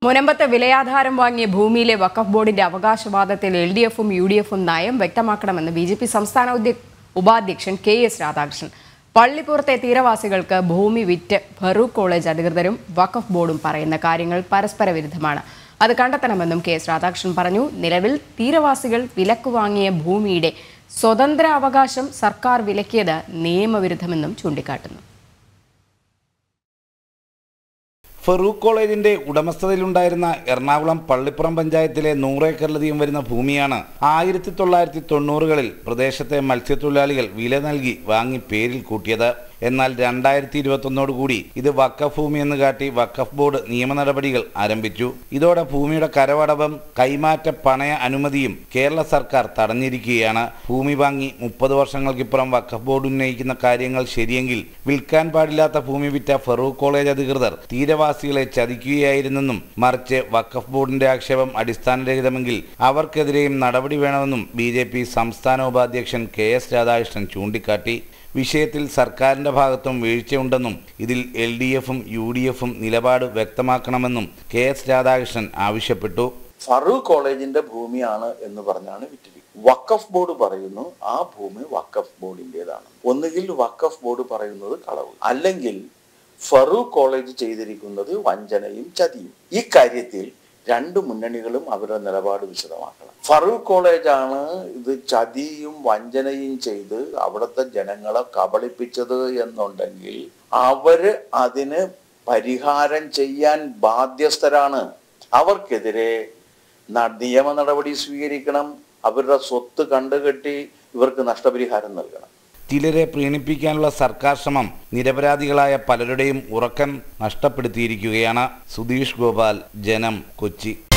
മുനമ്പത്ത് വിലയാധാരം വാങ്ങിയ ഭൂമിയിലെ വഖഫ് ബോർഡിന്റെ അവകാശവാദത്തിൽ എൽ ഡി എഫും യു ഡി എഫും നയം വ്യക്തമാക്കണമെന്ന് ബി ജെ പി സംസ്ഥാന ഉദ്യ- ഉപാധ്യക്ഷൻ കെ എസ് രാധാകൃഷ്ണൻ പള്ളിപ്പുറത്തെ തീരവാസികൾക്ക് ഭൂമി വിറ്റ് ഫറൂഖ് കോളേജ് അധികൃതരും വഖഫ് ബോർഡും പറയുന്ന കാര്യങ്ങൾ പരസ്പര വിരുദ്ധമാണ് അത് കണ്ടെത്തണമെന്നും കെ എസ് രാധാകൃഷ്ണൻ പറഞ്ഞു നിലവിൽ തീരവാസികൾ വിലക്ക് വാങ്ങിയ ഭൂമിയുടെ സ്വതന്ത്ര അവകാശം സർക്കാർ വിലക്കിയത് നിയമവിരുദ്ധമെന്നും ചൂണ്ടിക്കാട്ടുന്നു ഫറൂഖ് കോളേജിന്റെ ഉടമസ്ഥതയിലുണ്ടായിരുന്ന എറണാകുളം പള്ളിപ്പുറം പഞ്ചായത്തിലെ നൂറേക്കറിലധികം വരുന്ന ഭൂമിയാണ് ആയിരത്തി തൊള്ളായിരത്തി തൊണ്ണൂറുകളിൽ പ്രദേശത്തെ മത്സ്യത്തൊഴിലാളികൾ വില നൽകി വാങ്ങി പേരിൽ കൂട്ടിയത് എന്നാൽ രണ്ടായിരത്തി ഇരുപത്തൊന്നോടുകൂടി ഇത് വക്കഫ് ഭൂമി എന്ന് കാട്ടി വക്കഫ് ബോർഡ് നിയമ നടപടികൾ ആരംഭിച്ചു ഇതോടെ ഭൂമിയുടെ കരവടവും കൈമാറ്റ പണയ അനുമതിയും കേരള സർക്കാർ തടഞ്ഞിരിക്കുകയാണ് ഭൂമി വാങ്ങി മുപ്പത് വർഷങ്ങൾക്കിപ്പുറം വക്കഫ് ബോർഡ് ഉന്നയിക്കുന്ന കാര്യങ്ങൾ ശരിയെങ്കിൽ വിൽക്കാൻ പാടില്ലാത്ത ഭൂമി വിറ്റ ഫറൂഖ് കോളേജ് അധികൃതർ തീരവാസികളെ ചതിക്കുകയായിരുന്നെന്നും മറിച്ച് വക്കഫ് ബോർഡിന്റെ ആക്ഷേപം അടിസ്ഥാനരഹിതമെങ്കിൽ അവർക്കെതിരെയും നടപടി വേണമെന്നും ബി സംസ്ഥാന ഉപാധ്യക്ഷൻ കെ എസ് രാധാകൃഷ്ണൻ ചൂണ്ടിക്കാട്ടി വിഷയത്തിൽ സർക്കാരിന്റെ ഭാഗത്തും വീഴ്ചയുണ്ടെന്നും ഇതിൽ എൽ ഡി എഫും യു ഡി എഫും നിലപാട് വ്യക്തമാക്കണമെന്നും കെ എസ് രാധാകൃഷ്ണൻ ആവശ്യപ്പെട്ടു ഫറൂഖ് കോളേജിന്റെ ഭൂമിയാണ് എന്ന് പറഞ്ഞാണ് വിറ്റിരിക്കുന്നത് വക്കഫ് ബോർഡ് പറയുന്നു ആ ഭൂമി വക്കഫ് ബോർഡിൻ്റെതാണ് ഒന്നുകിൽ വക്കഫ് ബോർഡ് പറയുന്നത് കളവ് അല്ലെങ്കിൽ ഫറൂഖ് കോളേജ് ചെയ്തിരിക്കുന്നത് വഞ്ചനയും ചതിയും ഈ കാര്യത്തിൽ രണ്ട് മുന്നണികളും അവരുടെ നിലപാട് വിശദമാക്കണം ഫറൂഖ് കോളേജാണ് ഇത് ചതിയും വഞ്ചനയും ചെയ്ത് അവിടുത്തെ ജനങ്ങളെ കബളിപ്പിച്ചത് എന്നുണ്ടെങ്കിൽ അവര് അതിന് പരിഹാരം ചെയ്യാൻ ബാധ്യസ്ഥരാണ് അവർക്കെതിരെ ന- നിയമ നടപടി സ്വീകരിക്കണം അവരുടെ സ്വത്ത് കണ്ടുകെട്ടി ഇവർക്ക് നഷ്ടപരിഹാരം നൽകണം ചിലരെ പ്രീണിപ്പിക്കാനുള്ള സർക്കാർ ശ്രമം നിരപരാധികളായ പലരുടെയും ഉറക്കം നഷ്ടപ്പെടുത്തിയിരിക്കുകയാണ് സുധീഷ് ഗോപാൽ ജനം കൊച്ചി